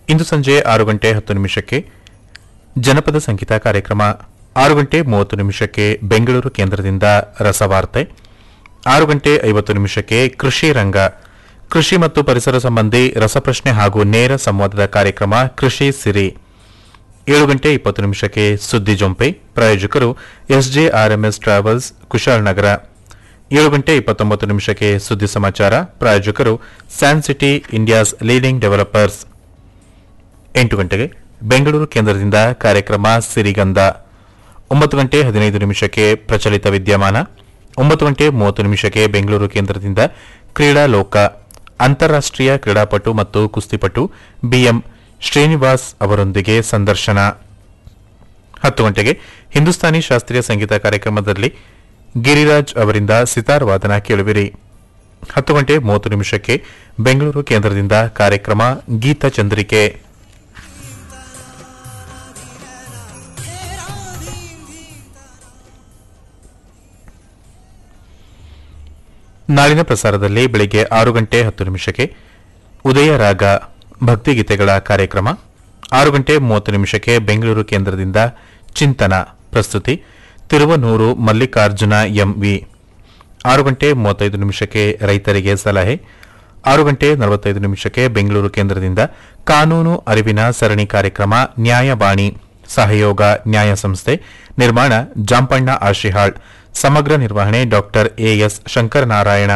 ಇಂದು ಸಂಜೆ ಆರು ಗಂಟೆ ಹತ್ತು ನಿಮಿಷಕ್ಕೆ ಜನಪದ ಸಂಗೀತ ಕಾರ್ಯಕ್ರಮ ಆರು ಗಂಟೆ ಮೂವತ್ತು ನಿಮಿಷಕ್ಕೆ ಬೆಂಗಳೂರು ಕೇಂದ್ರದಿಂದ ರಸವಾರ್ತೆ ಆರು ಗಂಟೆ ಐವತ್ತು ನಿಮಿಷಕ್ಕೆ ಕೃಷಿ ರಂಗ ಕೃಷಿ ಮತ್ತು ಪರಿಸರ ಸಂಬಂಧಿ ರಸಪ್ರಶ್ನೆ ಹಾಗೂ ನೇರ ಸಂವಾದದ ಕಾರ್ಯಕ್ರಮ ಕೃಷಿ ಸಿರಿ ಏಳು ಗಂಟೆ ಇಪ್ಪತ್ತು ನಿಮಿಷಕ್ಕೆ ಸುದ್ದಿ ಜೊಂಪೆ ಪ್ರಾಯೋಜಕರು ಎಸ್ಜೆಆರ್ಎಂಎಸ್ ಟ್ರಾವೆಲ್ಸ್ ಕುಶಾಲನಗರ ಏಳು ಗಂಟೆ ಇಪ್ಪತ್ತೊಂಬತ್ತು ನಿಮಿಷಕ್ಕೆ ಸುದ್ದಿ ಸಮಾಚಾರ ಪ್ರಾಯೋಜಕರು San City India's leading developers ಎಂಟು ಗಂಟೆಗೆ ಬೆಂಗಳೂರು ಕೇಂದ್ರದಿಂದ ಕಾರ್ಯಕ್ರಮ ಸಿರಿಗಂಧ ಒಂಬತ್ತು ಗಂಟೆ ಹದಿನೈದು ನಿಮಿಷಕ್ಕೆ ಪ್ರಚಲಿತ ವಿದ್ಯಮಾನ ಒಂಬತ್ತು ಗಂಟೆ ಮೂವತ್ತು ನಿಮಿಷಕ್ಕೆ ಬೆಂಗಳೂರು ಕೇಂದ್ರದಿಂದ ಕ್ರೀಡಾ ಲೋಕ ಅಂತಾರಾಷ್ಟ್ರೀಯ ಕ್ರೀಡಾಪಟು ಮತ್ತು ಕುಸ್ತಿಪಟು ಬಿಎಂ ಶ್ರೀನಿವಾಸ್ ಅವರೊಂದಿಗೆ ಸಂದರ್ಶನ ಹತ್ತು ಗಂಟೆಗೆ ಹಿಂದೂಸ್ತಾನಿ ಶಾಸ್ತ್ರೀಯ ಸಂಗೀತ ಕಾರ್ಯಕ್ರಮದಲ್ಲಿ ಗಿರಿರಾಜ್ ಅವರಿಂದ ಸಿತಾರ್ ವಾದನ ಕೇಳುವಿರಿ ಹತ್ತು ಗಂಟೆ ಮೂವತ್ತು ನಿಮಿಷಕ್ಕೆ ಬೆಂಗಳೂರು ಕೇಂದ್ರದಿಂದ ಕಾರ್ಯಕ್ರಮ ಗೀತ ಚಂದ್ರಿಕೆ ನಾಳಿನ ಪ್ರಸಾರದಲ್ಲಿ ಬೆಳಿಗ್ಗೆ ಆರು ಗಂಟೆ ಹತ್ತು ನಿಮಿಷಕ್ಕೆ ಉದಯ ರಾಗ ಭಕ್ತಿಗೀತೆಗಳ ಕಾರ್ಯಕ್ರಮ ಆರು ಗಂಟೆ ಮೂವತ್ತು ನಿಮಿಷಕ್ಕೆ ಬೆಂಗಳೂರು ಕೇಂದ್ರದಿಂದ ಚಿಂತನ ಪ್ರಸ್ತುತಿ ತಿರುವನೂರು ಮಲ್ಲಿಕಾರ್ಜುನ ಎಂವಿ ಆರು ಗಂಟೆ ಮೂವತ್ತೈದು ನಿಮಿಷಕ್ಕೆ ರೈತರಿಗೆ ಸಲಹೆ ಆರು ಗಂಟೆ ನಲವತ್ತೈದು ನಿಮಿಷಕ್ಕೆ ಬೆಂಗಳೂರು ಕೇಂದ್ರದಿಂದ ಕಾನೂನು ಅರಿವಿನ ಸರಣಿ ಕಾರ್ಯಕ್ರಮ ನ್ಯಾಯವಾಣಿ ಸಹಯೋಗ ನ್ಯಾಯ ಸಂಸ್ಥೆ ನಿರ್ಮಾಣ ಜಾಂಪಣ್ಣ ಆಶಿಹಾಳ್ ಸಮಗ್ರ ನಿರ್ವಹಣೆ ಡಾಕ್ಟರ್ ಎಎಸ್ ಶಂಕರನಾರಾಯಣ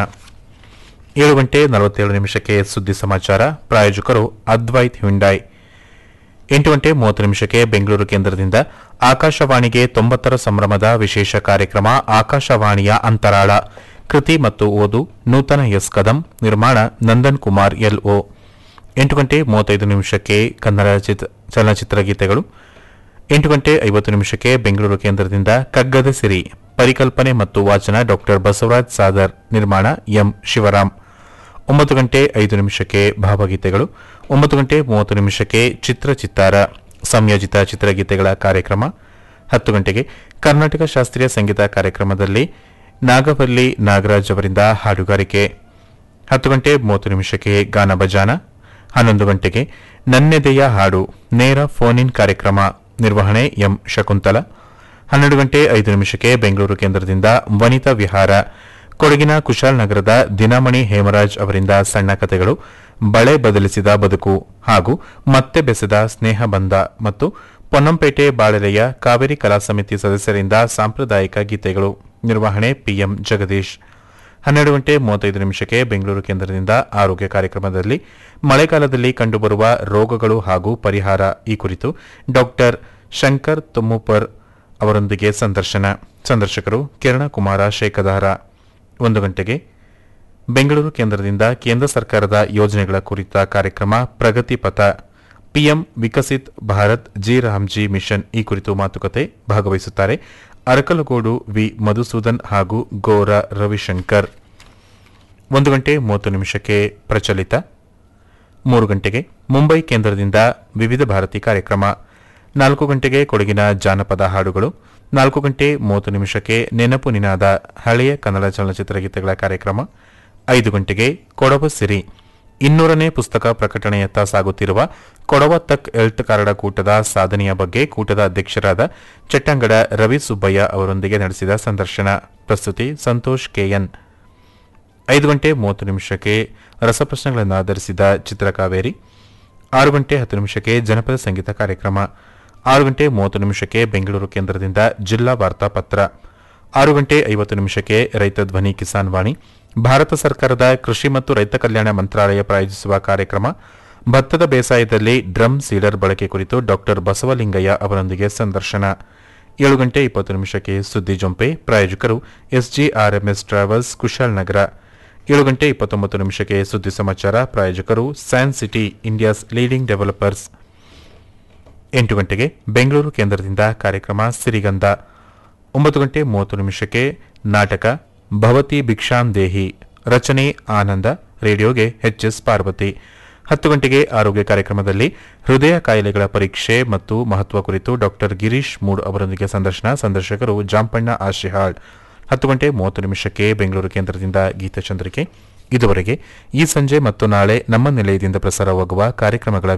ಏಳು ಗಂಟೆ ನಲವತ್ತೇಳು ನಿಮಿಷಕ್ಕೆ ಸುದ್ದಿ ಸಮಾಚಾರ ಪ್ರಾಯೋಜಕರು ಅದ್ವೈತ್ ಹ್ಯುಂಡಾಯ್ ಎಂಟು ಗಂಟೆ ಮೂವತ್ತು ನಿಮಿಷಕ್ಕೆ ಬೆಂಗಳೂರು ಕೇಂದ್ರದಿಂದ ಆಕಾಶವಾಣಿಗೆ ತೊಂಬತ್ತರ ಸಂಭ್ರಮದ ವಿಶೇಷ ಕಾರ್ಯಕ್ರಮ ಆಕಾಶವಾಣಿಯ ಅಂತರಾಳ ಕೃತಿ ಮತ್ತು ಓದು ನೂತನ ಎಸ್ ಕದಂ ನಿರ್ಮಾಣ ನಂದನ್ ಕುಮಾರ್ ಎಲ್ಒ ಎಂಟು ಗಂಟೆ ಮೂವತ್ತೈದು ನಿಮಿಷಕ್ಕೆ ಕನ್ನಡ ಚಿತ್ರ ಚಲನಚಿತ್ರ ಗೀತೆಗಳು ಎಂಟು ಗಂಟೆ ಐವತ್ತು ನಿಮಿಷಕ್ಕೆ ಬೆಂಗಳೂರು ಕೇಂದ್ರದಿಂದ ಕಗ್ಗದ ಸಿರಿ ಪರಿಕಲ್ಪನೆ ಮತ್ತು ವಾಚನ ಡಾಕ್ಟರ್ ಬಸವರಾಜ್ ಸಾದರ್ ನಿರ್ಮಾಣ ಎಂ ಶಿವರಾಮ್ ಒಂಬತ್ತು ಗಂಟೆ ಐದು ನಿಮಿಷಕ್ಕೆ ಭಾವಗೀತೆಗಳು ಒಂಬತ್ತು ಗಂಟೆ ಮೂವತ್ತು ನಿಮಿಷಕ್ಕೆ ಚಿತ್ರ ಚಿತ್ತಾರ ಸಂಯೋಜಿತ ಚಿತ್ರಗೀತೆಗಳ ಕಾರ್ಯಕ್ರಮ ಹತ್ತು ಗಂಟೆಗೆ ಕರ್ನಾಟಕ ಶಾಸ್ತ್ರೀಯ ಸಂಗೀತ ಕಾರ್ಯಕ್ರಮದಲ್ಲಿ ನಾಗವಲ್ಲಿ ನಾಗರಾಜ್ ಅವರಿಂದ ಹಾಡುಗಾರಿಕೆ ಹತ್ತು ಗಂಟೆ ಮೂವತ್ತು ನಿಮಿಷಕ್ಕೆ ಗಾನ ಬಜಾನ ಹನ್ನೊಂದು ಗಂಟೆಗೆ ನನ್ನೆದೆಯ ಹಾಡು ನೇರ ಫೋನ್ ಇನ್ ಕಾರ್ಯಕ್ರಮ ನಿರ್ವಹಣೆ ಎಂ ಶಕುಂತಲ ಹನ್ನೆರಡು ಗಂಟೆ ಐದು ನಿಮಿಷಕ್ಕೆ ಬೆಂಗಳೂರು ಕೇಂದ್ರದಿಂದ ವನಿತಾ ವಿಹಾರ ಕೊಡಗಿನ ಕುಶಾಲನಗರದ ದಿನಮಣಿ ಹೇಮರಾಜ್ ಅವರಿಂದ ಸಣ್ಣ ಕಥೆಗಳು ಬಳೆ ಬದಲಿಸಿದ ಬದುಕು ಹಾಗೂ ಮತ್ತೆ ಬೆಸೆದ ಸ್ನೇಹ ಬಂಧ ಮತ್ತು ಪೊನ್ನಂಪೇಟೆ ಬಾಳೆಲೆಯ ಕಾವೇರಿ ಕಲಾ ಸಮಿತಿ ಸದಸ್ಯರಿಂದ ಸಾಂಪ್ರದಾಯಿಕ ಗೀತೆಗಳು ನಿರ್ವಹಣೆ ಪಿಎಂ ಜಗದೀಶ್ ಹನ್ನೆರಡು ಗಂಟೆ ಮೂವತ್ತೈದು ನಿಮಿಷಕ್ಕೆ ಬೆಂಗಳೂರು ಕೇಂದ್ರದಿಂದ ಆರೋಗ್ಯ ಕಾರ್ಯಕ್ರಮದಲ್ಲಿ ಮಳೆಗಾಲದಲ್ಲಿ ಕಂಡುಬರುವ ರೋಗಗಳು ಹಾಗೂ ಪರಿಹಾರ ಈ ಕುರಿತು ಡಾಕ್ಟರ್ ಶಂಕರ್ ತುಮ್ಮುಪರ್ ಅವರೊಂದಿಗೆ ಸಂದರ್ಶನ ಸಂದರ್ಶಕರು ಕಿರಣಕುಮಾರ ಶೇಖದಾರ ಒಂದು ಗಂಟೆಗೆ ಬೆಂಗಳೂರು ಕೇಂದ್ರದಿಂದ ಕೇಂದ್ರ ಸರ್ಕಾರದ ಯೋಜನೆಗಳ ಕುರಿತ ಕಾರ್ಯಕ್ರಮ ಪ್ರಗತಿ ಪಥ PM Viksit Bharat G RAM G mission ಈ ಕುರಿತು ಮಾತುಕತೆ ಭಾಗವಹಿಸುತ್ತಾರೆ ಅರಕಲಗೋಡು ವಿ ಮಧುಸೂದನ್ ಹಾಗೂ ಗೋರ ರವಿಶಂಕರ್ ಒಂದು ಗಂಟೆ ಮೂವತ್ತು ನಿಮಿಷಕ್ಕೆ ಪ್ರಚಲಿತ ಮೂರು ಗಂಟೆಗೆ ಮುಂಬೈ ಕೇಂದ್ರದಿಂದ ವಿವಿಧ ಭಾರತಿ ಕಾರ್ಯಕ್ರಮ ನಾಲ್ಕು ಗಂಟೆಗೆ ಕೊಡಗಿನ ಜಾನಪದ ಹಾಡುಗಳು ನಾಲ್ಕು ಗಂಟೆ ಮೂವತ್ತು ನಿಮಿಷಕ್ಕೆ ನೆನಪು ನಿನಾದ ಹಳೆಯ ಕನ್ನಡ ಚಲನಚಿತ್ರ ಗೀತೆಗಳ ಕಾರ್ಯಕ್ರಮ ಐದು ಗಂಟೆಗೆ ಕೊಡವ ಸಿರಿ ಇನ್ನೂರನೇ ಪುಸ್ತಕ ಪ್ರಕಟಣೆಯತ್ತ ಸಾಗುತ್ತಿರುವ ಕೊಡವ ತಕ್ ಎಲ್ತ್ ಕರಡ ಕೂಟದ ಸಾಧನೆಯ ಬಗ್ಗೆ ಕೂಟದ ಅಧ್ಯಕ್ಷರಾದ ಚಟ್ಟಂಗಡ ರವಿ ಸುಬ್ಬಯ್ಯ ಅವರೊಂದಿಗೆ ನಡೆಸಿದ ಸಂದರ್ಶನ ಪ್ರಸ್ತುತಿ ಸಂತೋಷ್ ಕೆಎನ್ ಐದು ಗಂಟೆ ಮೂವತ್ತು ನಿಮಿಷಕ್ಕೆ ರಸಪ್ರಶ್ನೆಗಳನ್ನು ಆಧರಿಸಿದ ಚಿತ್ರಕಾವೇರಿ ಆರು ಗಂಟೆ ಹತ್ತು ನಿಮಿಷಕ್ಕೆ ಜನಪದ ಸಂಗೀತ ಕಾರ್ಯಕ್ರಮ ಆರು ಗಂಟೆ ಮೂವತ್ತು ನಿಮಿಷಕ್ಕೆ ಬೆಂಗಳೂರು ಕೇಂದ್ರದಿಂದ ಜಿಲ್ಲಾ ವಾರ್ತಾಪತ್ರ ಆರು ಗಂಟೆ ಐವತ್ತು ನಿಮಿಷಕ್ಕೆ ರೈತ ಧ್ವನಿ ಕಿಸಾನ್ ವಾಣಿ ಭಾರತ ಸರ್ಕಾರದ ಕೃಷಿ ಮತ್ತು ರೈತ ಕಲ್ಯಾಣ ಮಂತ್ರಾಲಯ ಪ್ರಾಯೋಜಿಸುವ ಕಾರ್ಯಕ್ರಮ ಭತ್ತದ ಬೇಸಾಯದಲ್ಲಿ ಡ್ರಮ್ ಸೀಡರ್ ಬಳಕೆ ಕುರಿತು ಡಾಕ್ಟರ್ ಬಸವಲಿಂಗಯ್ಯ ಅವರೊಂದಿಗೆ ಸಂದರ್ಶನ ಏಳು ಗಂಟೆ ಇಪ್ಪತ್ತು ನಿಮಿಷಕ್ಕೆ ಸುದ್ದಿ ಜೊಂಪೆ ಪ್ರಾಯೋಜಕರು ಎಸ್ಜಿಆರ್ಎಂಎಸ್ ಟ್ರಾವೆಲ್ಸ್ ಕುಶಾಲನಗರ ಏಳು ಗಂಟೆ ಇಪ್ಪತ್ತೊಂಬತ್ತು ನಿಮಿಷಕ್ಕೆ ಸುದ್ದಿ ಸಮಾಚಾರ ಪ್ರಾಯೋಜಕರು San City India's leading developers ಎಂಟು ಗಂಟೆಗೆ ಬೆಂಗಳೂರು ಕೇಂದ್ರದಿಂದ ಕಾರ್ಯಕ್ರಮ ಸಿರಿಗಂಧ ಒಂಬತ್ತು ಗಂಟೆ ಮೂವತ್ತು ನಿಮಿಷಕ್ಕೆ ನಾಟಕ ಭವತಿ ಭಿಕ್ಷಾಂ ದೇಹಿ ರಚನೆ ಆನಂದ ರೇಡಿಯೋಗೆ ಎಚ್ಎಸ್ ಪಾರ್ವತಿ ಹತ್ತು ಗಂಟೆಗೆ ಆರೋಗ್ಯ ಕಾರ್ಯಕ್ರಮದಲ್ಲಿ ಹೃದಯ ಕಾಯಿಲೆಗಳ ಪರೀಕ್ಷೆ ಮತ್ತು ಮಹತ್ವ ಕುರಿತು ಡಾಕ್ಟರ್ ಗಿರೀಶ್ ಮೂಡ್ ಅವರೊಂದಿಗೆ ಸಂದರ್ಶನ ಸಂದರ್ಶಕರು ಜಾಂಪಣ್ಣ ಆಶಿಹಾಳ್ ಹತ್ತು ಗಂಟೆ ಮೂವತ್ತು ನಿಮಿಷಕ್ಕೆ ಬೆಂಗಳೂರು ಕೇಂದ್ರದಿಂದ ಗೀತಚಂದ್ರಿಕೆ ಇದುವರೆಗೆ ಈ ಸಂಜೆ ಮತ್ತು ನಾಳೆ ನಮ್ಮ ನಿಲಯದಿಂದ ಪ್ರಸಾರವಾಗುವ ಕಾರ್ಯಕ್ರಮಗಳ